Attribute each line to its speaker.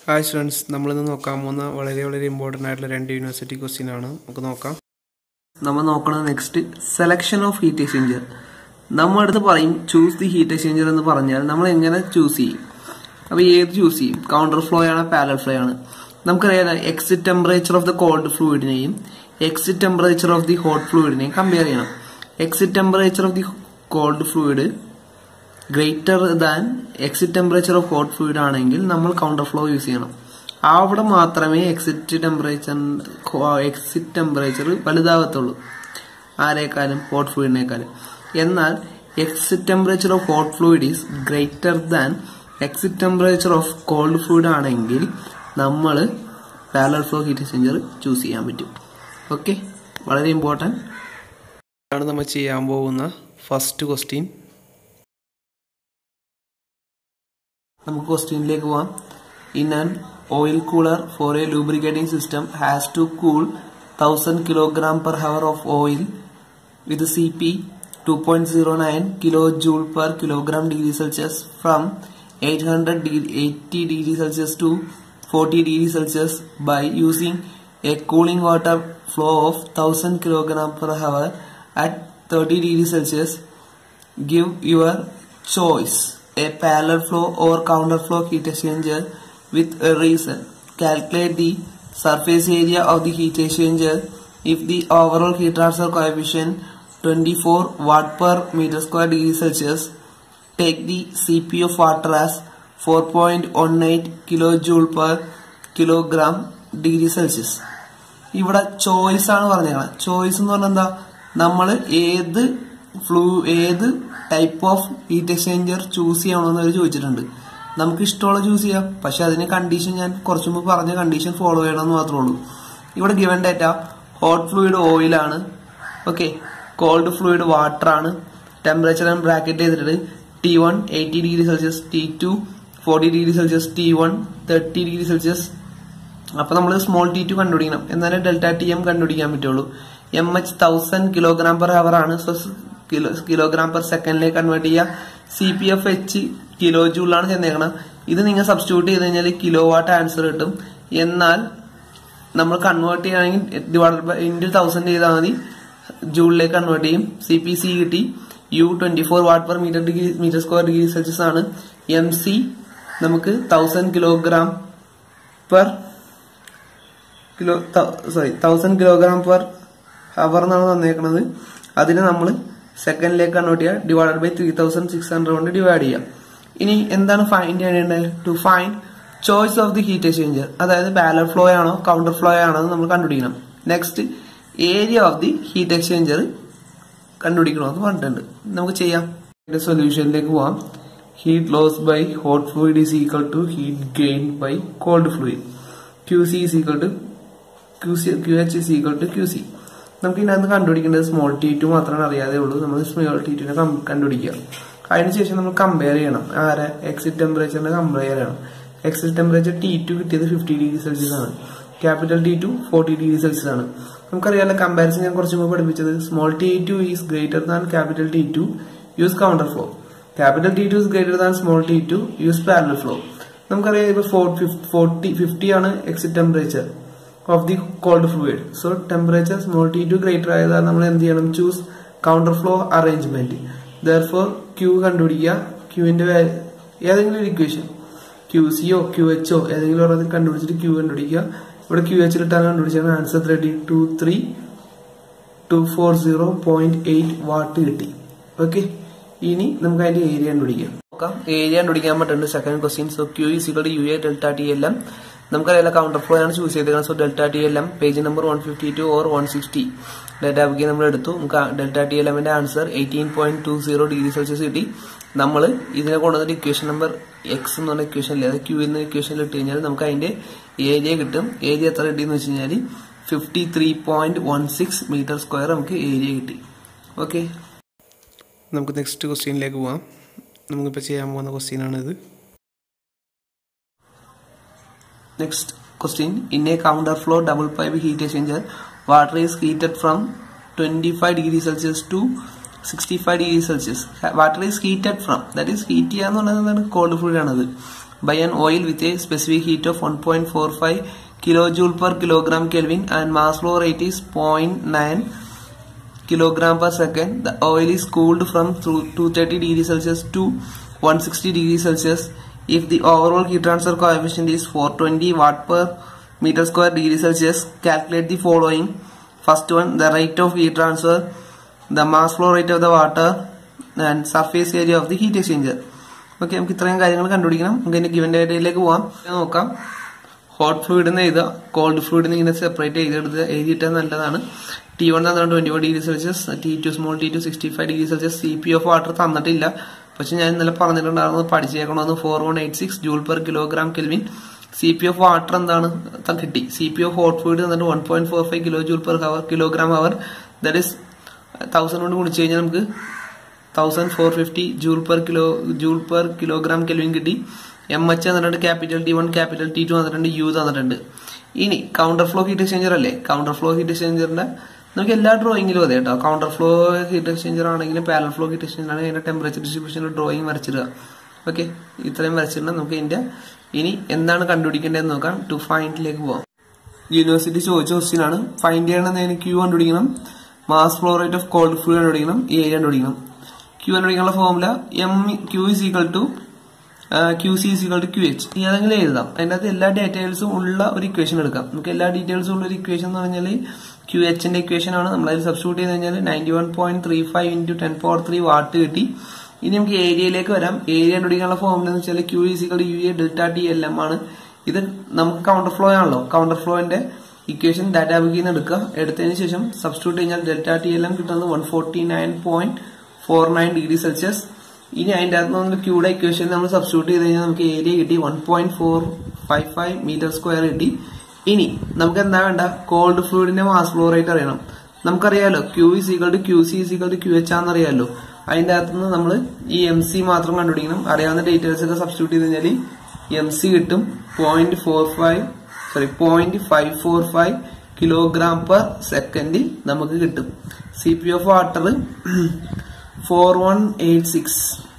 Speaker 1: Hi students നമ്മളിന്ന് നോക്കാൻ പോകുന്ന വളരെ വളരെ ഇമ്പോർട്ടൻ്റ് ആയിട്ടുള്ള രണ്ട് യൂണിവേഴ്സിറ്റി ക്വസ്റ്റ്യൻ ആണ് നമുക്ക് നോക്കാം
Speaker 2: നമ്മൾ നോക്കുന്നത് next selection of heat exchanger നമ്മൾ അടുത്ത് പറയും ചൂസ് ദി ഹീറ്റ് എക്സ്ചേഞ്ചർ എന്ന് പറഞ്ഞാൽ നമ്മൾ എങ്ങനെ ചൂസ് ചെയ്യും അപ്പോൾ ഏത് ചൂസ് ചെയ്യും കൗണ്ടർ ഫ്ലോ ആണ് പാരൽ ഫ്ലോ ആണ് നമുക്കറിയാം exit temperature of the cold ഫ്ലൂയിഡിനെയും exit temperature of the hot ഫ്ലൂയിഡിനെയും കമ്പയർ ചെയ്യണം exit temperature of the cold fluid greater than exit temperature of hot fluid ആണെങ്കിൽ നമ്മൾ കൗണ്ടർ ഫ്ലോ യൂസ് ചെയ്യണം അവിടെ മാത്രമേ എക്സിറ്റ് ടെമ്പറേച്ചർ എക്സിറ്റ് ടെമ്പറേച്ചർ വലുതാകത്തുള്ളൂ ആരേക്കാളും ഹോട്ട് ഫ്ലൂയിഡിനേക്കാളും എന്നാൽ exit temperature of hot fluid is greater than exit temperature of cold fluid ആണെങ്കിൽ നമ്മൾ parallel flow heat exchanger choose ചെയ്യാൻ പറ്റും ഓക്കെ വളരെ ഇമ്പോർട്ടൻറ്റ്
Speaker 1: ആണ് നമ്മൾ ചെയ്യാൻ പോകുന്ന ഫസ്റ്റ് ക്വസ്റ്റ്യൻ
Speaker 2: നമുക്ക് ക്വസ്റ്റ്യനിലേക്ക് പോവാം in an oil cooler for a lubricating system has to cool thousand kilogram per hour of oil with C P two point zero nine kilo joule per kilogram degree Celsius from eight hundred eighty degree Celsius to forty degree Celsius by using a cooling water flow of thousand kilogram per hour at thirty degree Celsius give your choice a parallel flow or counter flow heat exchanger with a reason calculate the surface area of the heat exchanger if the overall heat transfer coefficient 24 watt per meter square degree celsius take the cp of water as 4.18 kilojoule per kilogram degree celsius ഇവിടെ choice ആണ് പറഞ്ഞേക്കണം choice എന്ന് പറഞ്ഞാൽ എന്താ നമ്മൾ ഏത് flu ഏത് type of heat exchanger choose ചെയ്യണമെന്ന് അവർ ചോദിച്ചിട്ടുണ്ട് നമുക്ക് ഇഷ്ടമുള്ള ചൂസ് ചെയ്യാം പക്ഷെ അതിന് കണ്ടീഷൻ ഞാൻ കുറച്ചു മുമ്പ് പറഞ്ഞ കണ്ടീഷൻ ഫോളോ ചെയ്യണമെന്ന് മാത്രമേ ഉള്ളൂ ഇവിടെ ഗിവൻ ഡേറ്റ ഹോട്ട് ഫ്ലൂയിഡ് ഓയിലാണ് ഓക്കെ കോൾഡ് ഫ്ലൂയിഡ് വാട്ടർ ആണ് ടെമ്പറേച്ചർ ഞാൻ ബ്രാക്കറ്റ് ചെയ്തിട്ട് T one eighty degree Celsius T two forty degree Celsius T one thirty degree Celsius അപ്പൊ നമ്മൾ സ്മോൾ ടി ടു കണ്ടുപിടിക്കണം എന്നാലേ ഡെൽറ്റ ടി എം കണ്ടുപിടിക്കാൻ പറ്റുള്ളൂ M H thousand kilogram per hour ആണ് സോ കിലോ കിലോഗ്രാം പെർ സെക്കൻഡിലേക്ക് convert ചെയ്യുക C P F H kilo ജൂളാണ് ചെന്നേക്കണം ഇത് നിങ്ങൾ സബ്സ്റ്റിറ്റ്യൂട്ട് ചെയ്ത് കഴിഞ്ഞാൽ കിലോ വാട്ട് ആൻസർ കിട്ടും എന്നാൽ നമ്മൾ കൺവേർട്ട് ചെയ്യുകയാണെങ്കിൽ ഡിവൈഡ് ബൈ ഇൻറ്റു തൗസൻഡ് ചെയ്താൽ മതി ജൂളിലേക്ക് കൺവേർട്ട് ചെയ്യും സി പി സി കിട്ടി U twenty four watt per metre degree metre square degree Celsius ആണ് എം സി നമുക്ക് thousand kilogram per kilo sorry thousand kilogram per hour എന്നാണ് തന്നേക്കുന്നത് അതിന് നമ്മൾ സെക്കൻഡിലേക്ക് കൺവേർട്ട് ചെയ്യുക divide by three thousand six hundred കൊണ്ട് ഡിവൈഡ് ചെയ്യാം ഇനി എന്താണ് ഫൈൻഡ് ചെയ്യേണ്ടത് to find choice of the heat exchanger അതായത് ബാലർ ഫ്ലോ ആണോ കൗണ്ടർ ഫ്ലോ ആണോ എന്ന് നമ്മൾ കണ്ടുപിടിക്കണം next area of the heat exchanger കണ്ടുപിടിക്കണമെന്ന് പറഞ്ഞിട്ടുണ്ട് നമുക്ക് ചെയ്യാം സൊല്യൂഷനിലേക്ക് പോവാം heat loss by hot fluid is equal to heat gain by cold fluid Q C is equal to Q C Q H is equal to Q C നമുക്ക് ഇതിനകത്ത് കണ്ടുപിടിക്കേണ്ടത് small T to മാത്രമേ അറിയാതെ ഉള്ളൂ നമ്മൾ സ്മോൾ ടി ടുനെ കണ്ടുപിടിക്കുക അതിനുശേഷം നമ്മൾ കമ്പയർ ചെയ്യണം ആരെ എക്സിറ്റ് ടെമ്പറേച്ചറിനെ കമ്പയർ ചെയ്യണം എക്സിറ്റ് ടെമ്പറേച്ചർ ടി ടു കിട്ടിയത് ഫിഫ്റ്റി ഡിഗ്രി സെൽഷ്യസ് ആണ് capital T two forty degree Celsius ആണ് നമുക്കറിയാലോ കമ്പാരിസൺ ഞാൻ കുറച്ച് മുമ്പ് പഠിപ്പിച്ചത് small T two is greater than capital T two use counter flow capital T two is greater than small T two use parallel flow നമുക്കറിയാം ഇപ്പൊ forty fifty ആണ് exit temperature of the cold fluid so temperature small T two greater ആയതാണ് നമ്മൾ എന്ത് ചെയ്യണം choose counter flow arrangement therefore Q കണ്ടുപിടിക്കുക ക്യൂവിന്റെ ഏതെങ്കിലും ഒരു ഇക്വേഷൻ ക്യൂ സിയോ ക്യൂ എച്ചോ ഏതെങ്കിലും ഒരെണ്ണം കണ്ടുപിടിച്ചിട്ട് ക്യൂ കണ്ടുപിടിക്കുക ഇവിടെ ക്യൂ എച്ചിൽ ഇട്ടാണ് കണ്ടുപിടിച്ചാൽ answer thirty two three two four zero point eight watt കിട്ടി ഓക്കെ ഇനി നമുക്ക് അതിന്റെ ഏരിയ കണ്ടുപിടിക്കാം നോക്കാം ഏരിയ കണ്ടുപിടിക്കാൻ പറ്റുന്നുണ്ട് second question so Q is equal to U A delta T L M നമുക്കറിയാം കൗണ്ടർ ഫ്ലോ ആണ് ചൂസ് ചെയ്തേക്കുന്നത് so delta T L M page number one fifty two or one sixty data ബുക്കിൽ നമ്മൾ എടുത്തു നമുക്ക് ഡെൽറ്റ ടി എൽ എമ്മിന്റെ answer eighteen point to zero degree Celsius കിട്ടി നമ്മൾ ഇതിനെ കൊണ്ടുവന്നിട്ട് ഇക്വേഷൻ നമ്പർ എക്സ് എന്ന് പറഞ്ഞ ഇക്വേഷൻ ഇല്ലേ അത് ക്യൂവിൽ നിന്ന് ഇക്വേഷനിൽ ഇട്ട് കഴിഞ്ഞാൽ നമുക്ക് അതിന്റെ ഏരിയ കിട്ടും ഏരിയ എത്ര കിട്ടിയെന്ന് വെച്ച് കഴിഞ്ഞാൽ fifty three point one six metre square നമുക്ക് ഏരിയ കിട്ടി ഓക്കെ
Speaker 1: നമുക്ക് നെക്സ്റ്റ് ക്വസ്റ്റ്യനിലേക്ക് പോവാം നമുക്കിപ്പോൾ ചെയ്യാൻ പോകുന്ന ക്വസ്റ്റ്യൻ ആണിത്
Speaker 2: Next question. In a counter flow double pipe heat exchanger, water is heated from 25 degree Celsius to 65 degree Celsius. Water is heated from, that is heat ചെയ്യാന്ന് പറയുന്നത് കോൾഡ് ഫ്ലൂയിഡ് ആണത് by an oil with a specific heat of 1.45 kilojoule per kilogram Kelvin and mass flow rate is 0.9 kilogram per second. The oil is cooled from 230 degrees Celsius to 160 degrees Celsius. If the overall heat transfer coefficient is 420 watt per meter square degree Celsius, calculate the following. First one, the rate of heat transfer, the mass flow rate of the water, and surface area of the heat exchanger. Okay നമുക്ക് ഇത്രയും കാര്യങ്ങൾ കണ്ടുപിടിക്കണം നമുക്ക് അതിന്റെ given ഡേറ്റയിലേക്ക് പോവാം നോക്കാം hot fluid എന്ന് എഴുതുക കോൾഡ് ഫ്ലൂയിഡ് ഇങ്ങനെ സെപ്പറേറ്റ് ചെയ്തെടുത്ത് എഴുതിയിട്ടാൽ നല്ലതാണ് ടി വൺ തന്നിട്ടുണ്ട് twenty one degree Celsius T two small T two sixty five degree Celsius C P of water തന്നിട്ടില്ല പക്ഷെ ഞാൻ ഇന്നലെ പറഞ്ഞിട്ടുണ്ടായിരുന്നു പഠിച്ചേക്കണമെന്ന് four one eight six joule per kilogram kelvin C P of water എന്താണ് കിട്ടി C P of hot fluid തന്നിട്ട് one point four five kilo joule per hour kilogram hour that is thousand കൊണ്ട് കുടിച്ചു കഴിഞ്ഞാൽ നമുക്ക് thousand four fifty joule per kilo joule per kilogram kelvin കിട്ടി M H തന്നിട്ടുണ്ട് capital T one capital T two തന്നിട്ടുണ്ട് U തന്നിട്ടുണ്ട് ഇനി counter flow heat exchanger അല്ലേ കൗണ്ടർ ഫ്ലോ ഹീറ്റ് എക്സ്ചേഞ്ചറിന്റെ നമുക്ക് എല്ലാ ഡ്രോയിങ്ങിലും അതെ കേട്ടോ കൗണ്ടർ ഫ്ലോ ഹീറ്റ് എക്സ്ചേഞ്ചർ ആണെങ്കിലും പാരൽ ഫ്ലോ ഹീറ്റ് എക്സ്ചേഞ്ചർ ആണെങ്കിൽ അതിന്റെ ടെമ്പറേച്ചർ ഡിസ്ട്രിബ്യൂഷനിൽ ഡ്രോയിങ് വരച്ചിടുക ഓക്കെ ഇത്രയും വരച്ചിട്ടുണ്ട് നമുക്ക് ഇതിന്റെ ഇനി എന്താണ് കണ്ടുപിടിക്കേണ്ടതെന്ന് നോക്കാം ടു ഫൈൻഡിലേക്ക് പോവാം യൂണിവേഴ്സിറ്റി ചോദിച്ച ക്വസ്റ്റ്യൻ ആണ് ഫൈൻഡ് ചെയ്യണമെന്ന് ക്യൂ കണ്ടുപിടിക്കണം mass flow rate of cold flu കണ്ടുപിടിക്കണം എ കണ്ടുപിടിക്കണം ക്യൂ കണ്ടുപിടിക്കാനുള്ള formula M Q is equal to Q C is equal to Q H ഇനി അതെങ്കിലും എഴുതാം അതിൻ്റെ അകത്ത് എല്ലാ ഡീറ്റെയിൽസും ഉള്ള ഒരു ഇക്വേഷൻ എടുക്കാം നമുക്ക് എല്ലാ ഡീറ്റെയിൽസും ഉള്ള ഒരു ഇക്വേഷൻ എന്ന് പറഞ്ഞാൽ ക്യൂ എച്ചിന്റെ ഇക്വേഷൻ ആണ് നമ്മൾ അതിൽ സബ്സ്റ്റിറ്റ്യൂട്ട് ചെയ്ത് കഴിഞ്ഞാൽ ninety one point three five into ten power three watt കിട്ടി ഇനി നമുക്ക് ഏരിയയിലേക്ക് വരാം ഏരിയ കണ്ടുപിടിക്കാനുള്ള ഫോർമുല എന്ന് വെച്ചാൽ Q is equal U A delta T L M ആണ് ഇത് നമുക്ക് കൗണ്ടർ ഫ്ലോ ആണല്ലോ കൗണ്ടർ ഫ്ലോന്റെ ഇക്വേഷൻ ഡാറ്റാ ബുക്കിൽ നിന്ന് എടുക്കുക എടുത്തതിന് ശേഷം സബ്സ്റ്റിറ്റ്യൂട്ട് കഴിഞ്ഞാൽ ഡെൽറ്റ ടി എൽ എം കിട്ടുന്നത് one forty nine point four nine degree Celsius ഇനി അതിന്റെ അകത്ത് നമ്മൾ ക്യൂടെ ഇക്വേഷൻ നമ്മൾ സബ്സ്റ്റിറ്റ്യൂട്ട് ചെയ്ത് കഴിഞ്ഞാൽ നമുക്ക് ഏരിയ കിട്ടി one point four five five metre square കിട്ടി ഇനി നമുക്ക് എന്താ വേണ്ട കോൾഡ് ഫ്ലൂയിഡിന്റെ മാസ് ഫ്ലോ റേറ്റ് അറിയണം നമുക്കറിയാലോ Q is equal to Q C is equal to Q H ആണെന്ന് അറിയാലോ അതിന്റെ അകത്ത് നിന്ന് നമ്മൾ ഈ എം സി മാത്രം കണ്ടുപിടിക്കണം അറിയാവുന്ന ഡീറ്റെയിൽസ് ഒക്കെ സബ്സ്റ്റിറ്റ്യൂട്ട് ചെയ്ത് കഴിഞ്ഞാൽ എം സി കിട്ടും point four five sorry point five four five kilogram per second നമുക്ക് കിട്ടും C P of water four one eight six